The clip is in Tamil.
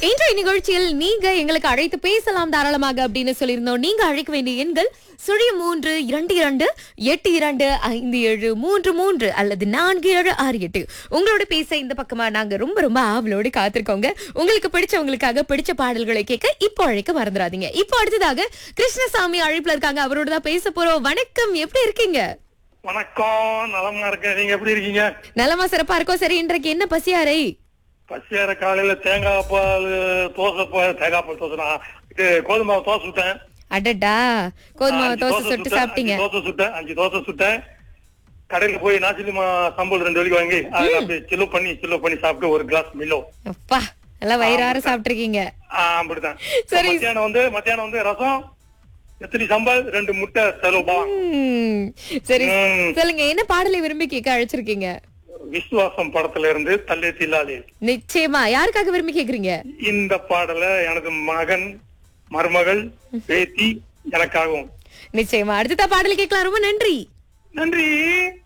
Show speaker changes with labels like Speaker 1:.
Speaker 1: இன்றைய நிகழ்ச்சியில் நீங்க எங்களுக்கு அழைத்து பேசலாம் தாராளமாக அப்படின்னு சொல்லியிருந்தோம் நீங்க அழைக்க வேண்டிய எண்கள் சுழி மூன்று இரண்டு இரண்டு எட்டு இரண்டு ஐந்து ஏழு மூன்று மூன்று அல்லது நான்கு ஏழு ஆறு எட்டு உங்களோட பேச இந்த பக்கமா நாங்க ரொம்ப ரொம்ப ஆவலோடு காத்திருக்கோங்க உங்களுக்கு பிடிச்சவங்களுக்காக பிடிச்ச பாடல்களை கேட்க இப்போ அழைக்க மறந்துடாதீங்க இப்போ அடுத்ததாக கிருஷ்ணசாமி அழைப்புல இருக்காங்க அவரோட தான் பேச போறோம் வணக்கம் எப்படி இருக்கீங்க
Speaker 2: வணக்கம் நலமா இருக்கேன் நீங்க எப்படி இருக்கீங்க
Speaker 1: நலமா சிறப்பா இருக்கோம் சரி இன்றைக்கு என்ன பசியாரை
Speaker 2: பசியார காலையில தேங்காய் பால் தோசை பால் தேங்காய் பால் தோசைனா இது கோதுமை மாவு தோசை சுட்டேன்
Speaker 1: அடடா கோதுமை
Speaker 2: அஞ்சு
Speaker 1: தோசை சுட்டு
Speaker 2: சுட்டேன்,
Speaker 1: சாப்பிட்டீங்க
Speaker 2: அஞ்சு தோசை சுட்டேன் அஞ்சு தோசை சுட்டேன் கடையில போய் நாசிலிமா சம்பல் ரெண்டு வரைக்கும் வாங்கி அதை அப்படியே சில்லு பண்ணி சில்லு பண்ணி சாப்பிட்டு ஒரு கிளாஸ் மில்லோ
Speaker 1: அப்பா நல்லா வயிறார சாப்பிட்டிருக்கீங்க
Speaker 2: ஆஹ் அப்படிதான்
Speaker 1: சரி.
Speaker 2: மத்தியானம் வந்து மத்தியானம் வந்து ரசம் எத்தனை சம்பல் ரெண்டு முட்டை செலவு
Speaker 1: ம், சரி
Speaker 2: ம்.
Speaker 1: சொல்லுங்க என்ன பாடலை விரும்பி கேட்க அழைச்சிருக்கீங்க
Speaker 2: விசுவாசம் படத்துல இருந்து தள்ளி தில்லாலே
Speaker 1: நிச்சயமா யாருக்காக விரும்பி கேக்குறீங்க
Speaker 2: இந்த பாடலை எனது மகன் மருமகள் பேத்தி எனக்காகவும்
Speaker 1: நிச்சயமா அடுத்த பாடல் கேட்கலாம் ரொம்ப நன்றி
Speaker 2: நன்றி